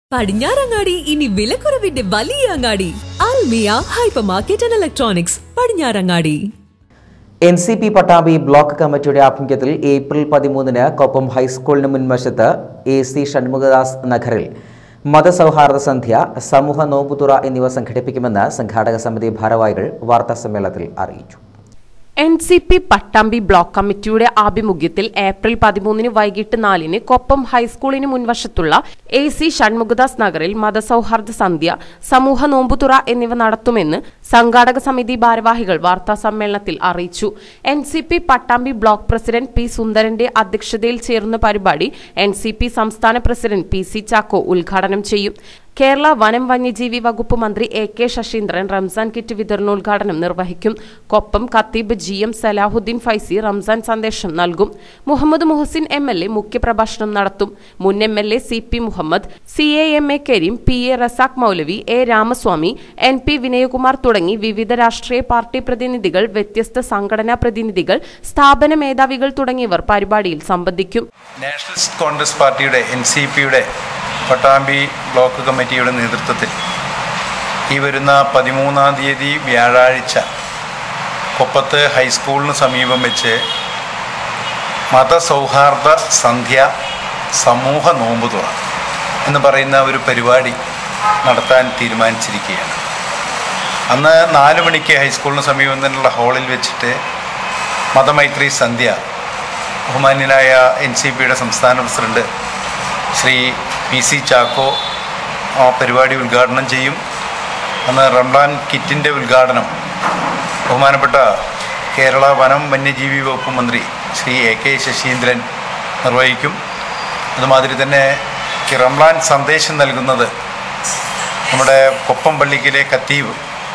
പടിഞ്ഞാറങ്ങാടി ഇനി വിലക്കുറവിന്റെ വലിയ അങ്ങാടി Almiya hypermarket and electronics Padinjarangadi N C P Pattambi block കമ്മിറ്റിയുടെ ആഭിമുഖ്യത്തിൽ ഏപ്രിൽ പതിമൂന്നിന് കൊപ്പം ഹൈസ്കൂളിന് മുൻവശത്ത് എ സി ഷൺമുഖദാസ് നഗറിൽ മതസൗഹാർദ്ദ സന്ധ്യ സമൂഹ നോമ്പുതുറ എന്നിവ സംഘടിപ്പിക്കുമെന്ന് സംഘാടക സമിതി ഭാരവാഹികൾ വാർത്താസമ്മേളനത്തിൽ അറിയിച്ചു N C P Pattambi block കമ്മിറ്റിയുടെ ആഭിമുഖ്യത്തിൽ ഏപ്രിൽ പതിമൂന്നിന് വൈകിട്ട് നാലിന് കൊപ്പം ഹൈസ്കൂളിന് മുൻവശത്തുള്ള എ സി ഷൺമുഖദാസ് നഗറിൽ മതസൗഹാർദ്ദ സന്ധ്യ സമൂഹ നോമ്പുതുറ എന്നിവ നടത്തുമെന്ന് സംഘാടക സമിതി ഭാരവാഹികൾ വാർത്താ സമ്മേളനത്തിൽ അറിയിച്ചു N C P Pattambi block president P സുന്ദരന്റെ അധ്യക്ഷതയിൽ ചേർന്ന പരിപാടി എൻ സി പി സംസ്ഥാന പ്രസിഡന്റ് പി സി ചാക്കോ ഉദ്ഘാടനം ചെയ്യും കേരള വനം വന്യജീവി വകുപ്പ് മന്ത്രി A K Saseendran Ramzan kit വിതരണോദ്ഘാടനം നിർവഹിക്കും കൊപ്പം ഖത്തീബ് ജി എം സലാഹുദ്ദീൻ ഫൈസി റംസാൻ സന്ദേശം നൽകും Muhammad Muhsin M L A മുഖ്യപ്രഭാഷണം നടത്തും മുൻ M L A C P Muhammad C A M A Kareem P A Razak മൗലവി A Ramaswamy N P Vinayakumar തുടങ്ങി വിവിധ രാഷ്ട്രീയ പാർട്ടി പ്രതിനിധികൾ വ്യത്യസ്ത സംഘടനാ പ്രതിനിധികൾ സ്ഥാപന മേധാവികൾ തുടങ്ങിയവർ പരിപാടിയിൽ സംബന്ധിക്കും നാഷണലിസ്റ്റ് കോൺഗ്രസ് പാർട്ടിയുടെ എൻ സി പിയുടെ പട്ടാമ്പി ബ്ലോക്ക് കമ്മിറ്റിയുടെ നേതൃത്വത്തിൽ ഈ വരുന്ന പതിമൂന്നാം തീയതി വ്യാഴാഴ്ച കൊപ്പത്ത് ഹൈസ്കൂളിന് സമീപം വെച്ച് മതസൗഹാർദ്ദ സന്ധ്യ സമൂഹ നോമ്പ് തുറ എന്ന് പറയുന്ന ഒരു പരിപാടി നടത്താൻ തീരുമാനിച്ചിരിക്കുകയാണ് അന്ന് നാല് മണിക്ക് ഹൈസ്കൂളിന് സമീപം തന്നെയുള്ള ഹാളിൽ വെച്ചിട്ട് മതമൈത്രി സന്ധ്യ ബഹുമാന്യനായ എൻ സി പിയുടെ സംസ്ഥാന president Shri P C Chacko ആ പരിപാടി ഉദ്ഘാടനം ചെയ്യും അന്ന് റംലാൻ കിറ്റിൻ്റെ ഉദ്ഘാടനം ബഹുമാനപ്പെട്ട കേരള വനം വന്യജീവി വകുപ്പ് മന്ത്രി ശ്രീ എ കെ ശശീന്ദ്രൻ നിർവഹിക്കും അതുമാതിരി തന്നെ ഈ റംലാൻ സന്ദേശം നൽകുന്നത് നമ്മുടെ കൊപ്പം പള്ളിക്കിലെ കത്തീവ്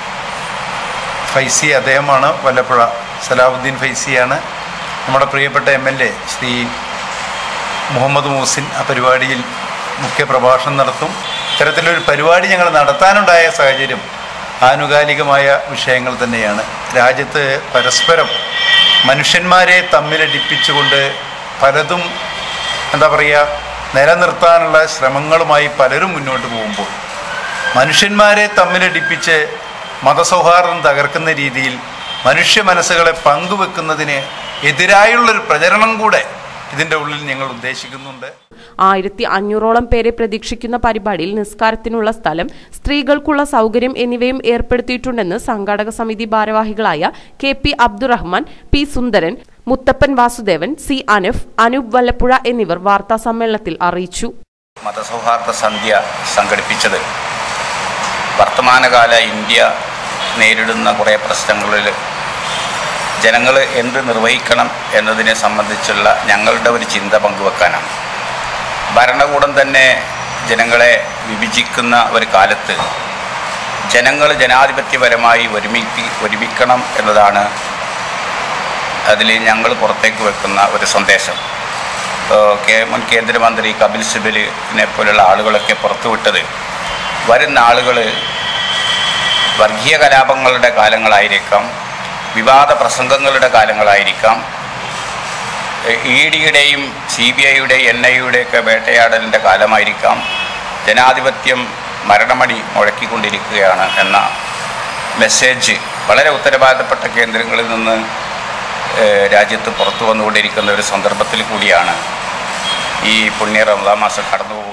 ഫൈസി അദ്ദേഹമാണ് വല്ലപ്പുഴ സലാഹുദ്ദീൻ ഫൈസിയാണ് നമ്മുടെ പ്രിയപ്പെട്ട M L A Shri Muhammad Moosin ആ പരിപാടിയിൽ മുഖ്യ പ്രഭാഷണം നടത്തും ഇത്തരത്തിലൊരു പരിപാടി ഞങ്ങൾ നടത്താനുണ്ടായ സാഹചര്യം ആനുകാലികമായ വിഷയങ്ങൾ തന്നെയാണ് രാജ്യത്ത് പരസ്പരം മനുഷ്യന്മാരെ തമ്മിലടിപ്പിച്ചുകൊണ്ട് പലതും എന്താ പറയുക നിലനിർത്താനുള്ള ശ്രമങ്ങളുമായി പലരും മുന്നോട്ട് പോകുമ്പോൾ മനുഷ്യന്മാരെ തമ്മിലടിപ്പിച്ച് മതസൗഹാർദ്ദം തകർക്കുന്ന രീതിയിൽ മനുഷ്യ മനസ്സുകളെ പങ്കുവെക്കുന്നതിന് എതിരായുള്ളൊരു പ്രചരണം കൂടെ ഇതിൻ്റെ ഉള്ളിൽ ഞങ്ങൾ ഉദ്ദേശിക്കുന്നുണ്ട് ആയിരത്തി അഞ്ഞൂറോളം പേരെ പ്രതീക്ഷിക്കുന്ന പരിപാടിയിൽ നിസ്കാരത്തിനുള്ള സ്ഥലം സ്ത്രീകൾക്കുള്ള സൗകര്യം എന്നിവയും ഏർപ്പെടുത്തിയിട്ടുണ്ടെന്ന് സംഘാടക സമിതി ഭാരവാഹികളായ K P Abdurahman P Sundaran Muthappan Vasudevan C Anaf Anoop Vallapuzha എന്നിവർ വാർത്താ സമ്മേളനത്തിൽ അറിയിച്ചു മതസൗഹാർദ്ദ സന്ധ്യ സംഘടിപ്പിച്ചത് വർത്തമാനകാല ഇന്ത്യ നേരിടുന്ന കുറേ പ്രശ്നങ്ങളിൽ ജനങ്ങൾ എന്ത് നിർവഹിക്കണം എന്നതിനെ സംബന്ധിച്ചുള്ള ഞങ്ങളുടെ ഒരു ചിന്ത പങ്കുവെക്കാനാണ് ഭരണകൂടം തന്നെ ജനങ്ങളെ വിഭജിക്കുന്ന ഒരു കാലത്ത് ജനങ്ങൾ ജനാധിപത്യപരമായി ഒരുമിപ്പി ഒരുമിക്കണം എന്നതാണ് അതിൽ ഞങ്ങൾ പുറത്തേക്ക് വെക്കുന്ന ഒരു സന്ദേശം ഇപ്പോൾ കേ മുൻ കേന്ദ്രമന്ത്രി കപിൽ സിബലിനെ പോലുള്ള ആളുകളൊക്കെ പുറത്തുവിട്ടത് വരുന്ന ആളുകൾ വർഗീയ കലാപങ്ങളുടെ കാലങ്ങളായിരിക്കാം വിവാദ പ്രസംഗങ്ങളുടെ കാലങ്ങളായിരിക്കാം ഇ ഡിയുടെയും സി ബി ഐയുടെയും എൻ ഐയുടെയൊക്കെ വേട്ടയാടലിൻ്റെ കാലമായിരിക്കാം ജനാധിപത്യം മരണമടി മുഴക്കിക്കൊണ്ടിരിക്കുകയാണ് എന്ന മെസ്സേജ് വളരെ ഉത്തരവാദിത്തപ്പെട്ട കേന്ദ്രങ്ങളിൽ നിന്ന് ഏഹ്, രാജ്യത്ത് പുറത്തു വന്നുകൊണ്ടിരിക്കുന്ന ഒരു സന്ദർഭത്തിൽ കൂടിയാണ് ഈ പുണ്യ റമദാൻ മാസം കടന്നു